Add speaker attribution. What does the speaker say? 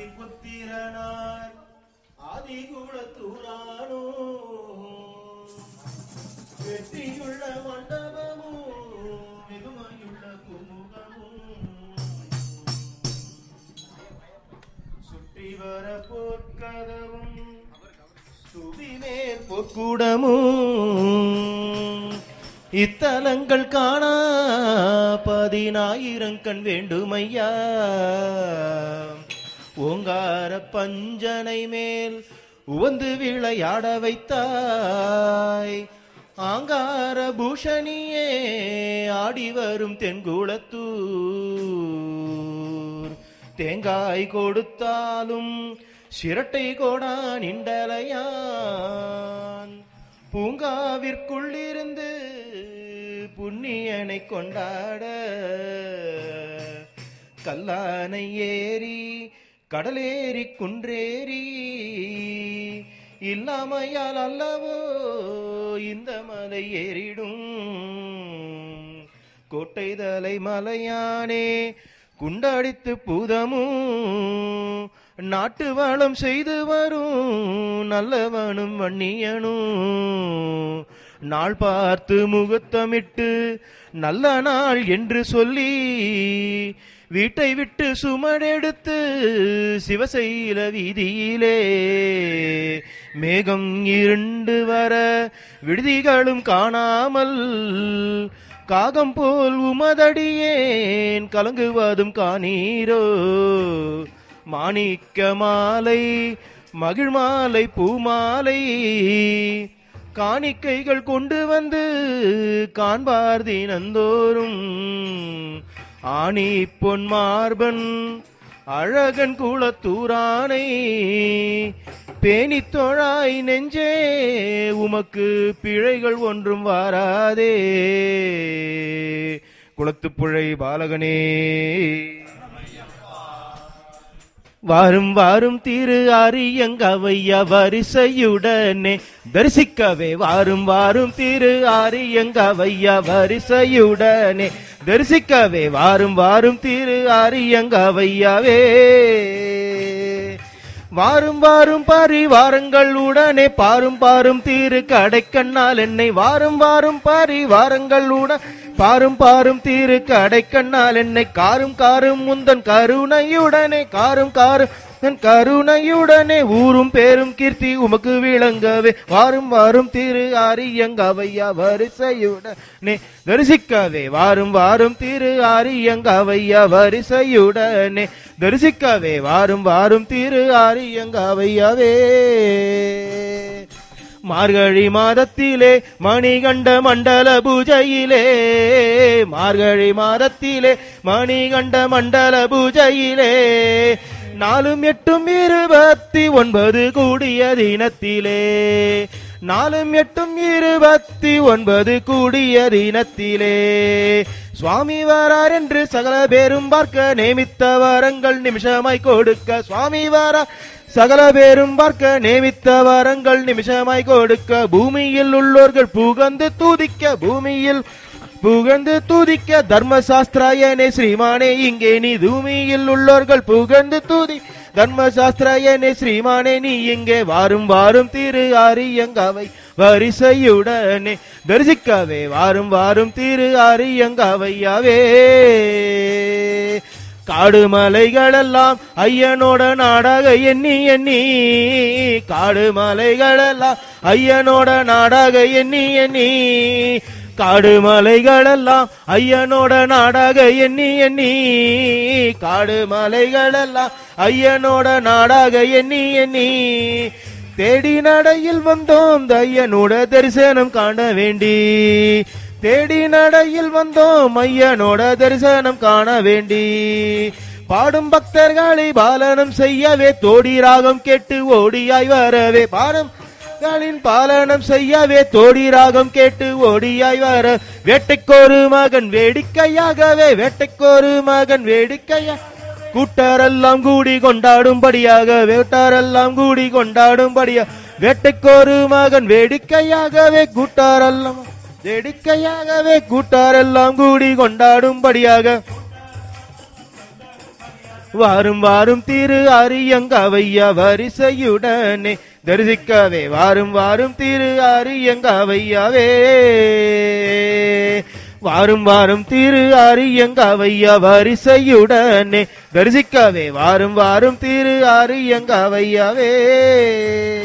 Speaker 1: புத்திரனார் ஆதிகுலத்தூரானோ வெற்றியுள்ள மண்டபமும் மிகுமையுள்ள குமுகமும் சுற்றி வர போர்க்கதவும் சுதிமேல் பொற்கூடமும் இத்தலங்கள் காணா பதினாயிரம் கண் வேண்டுமையா ஓங்கார பஞ்சனை மேல் உவந்து விளையாட வைத்தாய் ஆங்கார பூஷணியே ஆடி வரும் தென்குளத்தூர் தேங்காய் கொடுத்தாலும் சிரட்டை கோடா நின்றலையான் பூங்காவிற்குள்ளிருந்து புண்ணியனை கொண்டாட கல்லானை ஏறி கடலேறி குன்றேறி இல்லாமையால் அல்லவோ இந்த மலை ஏறிடும் கோட்டை தலை மலையானே குண்டடித்து பூதமும் நாட்டு வளம் செய்து வரும் நல்லவனும் வன்னியனும் நாள் பார்த்து முகத்தமிட்டு நல்ல நாள் என்று சொல்லி வீட்டை விட்டு சுமடெடுத்து சிவசைல வீதியிலே மேகம் இருண்டு வர விடுதிகளும் காணாமல் காகம் போல் உமதடியேன் கலங்குவதும் காணீரோ மாணிக்க மாலை மகிழ் மாலை பூமாலை காணிக்கைகள் கொண்டு வந்து காண்பார் தினந்தோறும் ஆணி பொன் மார்பன் அழகன் குளத்தூரானை பேணித் தொழாய் நெஞ்சே உமக்கு பிழைகள் ஒன்றும் வாராதே குளத்துப்புழை பாலகனே வாரும் வாரும் திரு ஆரியங்கவைய வரிசையுடனே தரிசிக்கவே வாரும் வாரும் திரு ஆரியங்கவைய வரிசையுடனே தரிசிக்கவே வாரும் வாரும் திரு ஆரியங்கவையாவே வாரும் வாரும் பரிவாரங்கள் உடனே பாரும் பாரும் தீரு கடைக்கண்ணால் என்னை வாரும் வாரும் பரிவாரங்கள் உடன் பாரும் பாரும் தீரு கடைக்கண்ணால் என்னை காரும் காரும் முந்தன் கருணையுடனே காரும் காரும் தன் கருணையுடனே ஊரும் பேரும் கீர்த்தி உமக்கு விளங்கவே வாரும் வாரும் திரு ஆரியங்கவையா வரிசையுடனே தரிசிக்கவே வாரும் வாரும் திரு ஆரியங்கவையா வரிசையுடனே தரிசிக்கவே வாரும் வாரும் திரு ஆரியங்கவையாவே மார்கழி மாதத்திலே மணிகண்ட மண்டல பூஜையிலே மார்கழி மாதத்திலே மணிகண்ட மண்டல பூஜையிலே நாலும் எட்டும் இருபத்தி ஒன்பது கூடிய தினத்திலே நாலும் எட்டும் இருபத்தி ஒன்பது கூடிய தினத்திலே சுவாமி வரார் என்று சகல பேரும் பார்க்க நேமித்த வரங்கள் நிமிஷமாய் கொடுக்க சுவாமி வரார் சகல பேரும் பார்க்க நேமித்த வரங்கள் நிமிஷமாய் கொடுக்க பூமியில் உள்ளோர்கள் புகந்து தூதிக்க பூமியில் புகழ்ந்து தூதிக்க தர்மசாஸ்திராயனே ஸ்ரீமானே இங்கே நீ பூமியில் உள்ளோர்கள் புகழ்ந்து தூதி தர்மசாஸ்திராயனே ஸ்ரீமானே நீ இங்கே வாரும் வாரும் திரு ஆரியங்காவை வரிசையுடனே தரிசிக்கவே வாரும் வாரும் திரு ஆரியங்காவையாவே காடு மலைகளெல்லாம் ஐயனோட நாடாக எண்ணி எண்ணி காடு மலைகளெல்லாம் ஐயனோட நாடாக எண்ணி எண்ணி காடு மலைகளெல்லாம் ஐயனோட நாடாக எண்ணி எண்ணி காடு மலைகளெல்லாம் ஐயனோட நாடாக எண்ணி எண்ணி தேடி நடையில் வந்தோம் தையனோட தரிசனம் காண வேண்டி தேடி நடையில் வந்தோம் ஐயனோட தரிசனம் காண வேண்டி பாடும் பக்தர்களை பாலனம் செய்யவே தோடி ராகம் கேட்டு ஓடியாய் வரவே பாடும் களின் பாலனம் செய்யவே தோடி ராகம் கேட்டு ஓடியாய் வர வேட்டைக்கொரு மகன் வேடிக்கையாகவே வேட்டைக்கொரு மகன் வேடிக்கையா கூட்டாரெல்லாம் கூடி கொண்டாடும்படியாக வேட்டாரெல்லாம் கூடி கொண்டாடும்படியா வேட்டைக்கொரு மகன் வேடிக்கையாகவே கூட்டாரெல்லாம் வேடிக்கையாகவே கூட்டாரெல்லாம் கூடி கொண்டாடும்படியாக வாரும் வாரும் திரு அரியங்கவையா வரிசையுடனே தரிசிக்கவே வாரும் வாரும் திரு அரியங்கவையாவே வாரும் வாரும் திரு அரியங்கவையா வரிசையுடனே தரிசிக்கவே வாரும் வாரும் திரு அரியங்கவையாவே